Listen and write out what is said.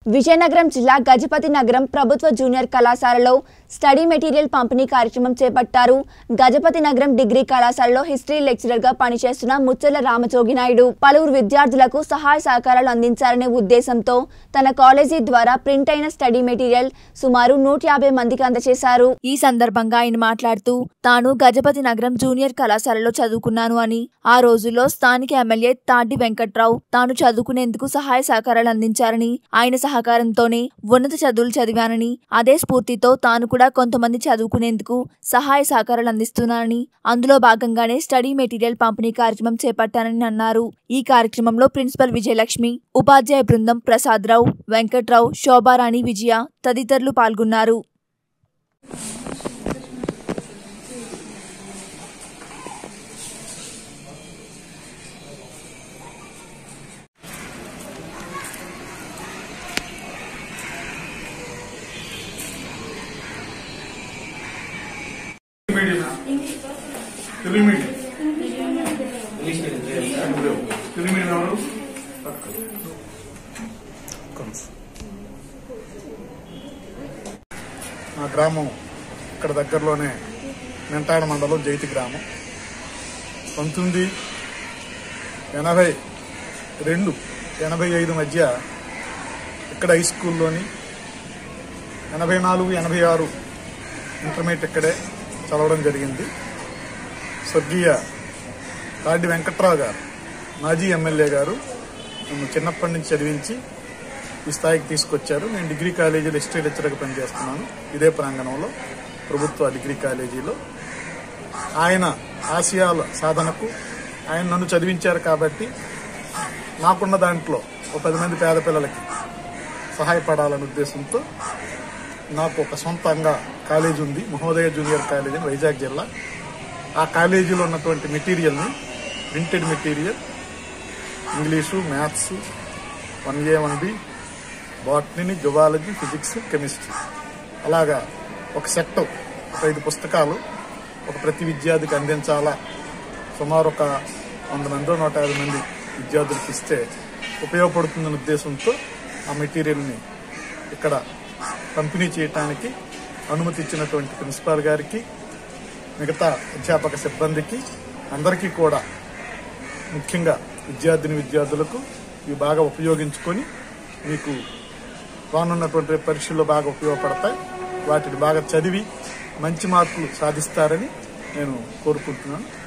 విజయనగరం జిల్లా గజపతి నగరం ప్రభుత్వ జూనియర్ కళాశాలలో స్టడీ మెటీరియల్ పంపిణీ కార్యక్రమం చేపట్టారు గజపతి నగరం డిగ్రీ కళాశాలలో హిస్టరీ లెక్చరర్ గా పనిచేస్తున్న ముచ్చర్ల రామజోగి నాయుడు పలువురు విద్యార్థులకు సహాయ సహకారాలు అందించాలనే ఉద్దేశంతో తన కాలేజీ ద్వారా ప్రింట్ అయిన స్టడీ మెటీరియల్ సుమారు నూట యాభై మందికి అందజేశారు ఈ సందర్భంగా ఆయన మాట్లాడుతూ తాను గజపతి నగరం జూనియర్ కళాశాలలో చదువుకున్నాను అని ఆ రోజుల్లో స్థానిక ఎమ్మెల్యే తాటి వెంకట్రావు తాను చదువుకునేందుకు సహాయ సహకారాలు అందించారని ఆయన సహకారంతోనే ఉన్నత చదువులు చదివానని అదే స్ఫూర్తితో తాను కూడా కొంతమంది చదువుకునేందుకు సహాయ సహకారాలు అందిస్తున్నానని అందులో భాగంగానే స్టడీ మెటీరియల్ పంపిణీ కార్యక్రమం చేపట్టానని అన్నారు ఈ కార్యక్రమంలో ప్రిన్సిపల్ విజయలక్ష్మి ఉపాధ్యాయ బృందం ప్రసాదరావు వెంకట్రావు శోభారాణి విజయ తదితరులు పాల్గొన్నారు తెలుగు మీడియం తెలుగు మీడియం ఎవరు మా గ్రామం ఇక్కడ దగ్గరలోనే మెంటాడ మండలం జైతి గ్రామం పంతొమ్మిది ఎనభై రెండు ఎనభై ఐదు మధ్య ఇక్కడ హై స్కూల్లోని ఎనభై నాలుగు ఎనభై ఆరు ఇంటర్మీడియట్ ఇక్కడే చదవడం జరిగింది స్వర్గీయ తాడి వెంకట్రావు గారు మాజీ ఎమ్మెల్యే గారు నన్ను చిన్నప్పటి నుంచి చదివించి ఈ స్థాయికి తీసుకొచ్చారు నేను డిగ్రీ కాలేజీలో హిస్టరీ లెక్చరర్గా పనిచేస్తున్నాను ఇదే ప్రాంగణంలో ప్రభుత్వ డిగ్రీ కాలేజీలో ఆయన ఆశయాల సాధనకు ఆయన నన్ను చదివించారు కాబట్టి నాకున్న దాంట్లో ఒక పది మంది పేద పిల్లలకి సహాయపడాలనే ఉద్దేశంతో నాకు ఒక సొంతంగా కాలేజ్ ఉంది మహోదయ జూనియర్ కాలేజ్ అని వైజాగ్ జిల్లా ఆ కాలేజీలో ఉన్నటువంటి మెటీరియల్ని printed material English maths one A one B botany zoology physics chemistry అలాగా ఒక సెట్ ఒక ఐదు పుస్తకాలు ఒక ప్రతి విద్యార్థికి అందించాలా సుమారు ఒక వంద మంది నూట యాభై మంది విద్యార్థులకు ఇస్తే ఉపయోగపడుతుందనే ఉద్దేశంతో ఆ మెటీరియల్ని ఇక్కడ పంపిణీ చేయటానికి అనుమతి ఇచ్చినటువంటి ప్రిన్సిపాల్ గారికి మిగతా అధ్యాపక సిబ్బందికి అందరికీ కూడా ముఖ్యంగా విద్యార్థిని విద్యార్థులకు ఇవి బాగా ఉపయోగించుకొని మీకు రానున్నటువంటి పరీక్షల్లో బాగా ఉపయోగపడతాయి వాటిని బాగా చదివి మంచి మార్కులు సాధిస్తారని నేను కోరుకుంటున్నాను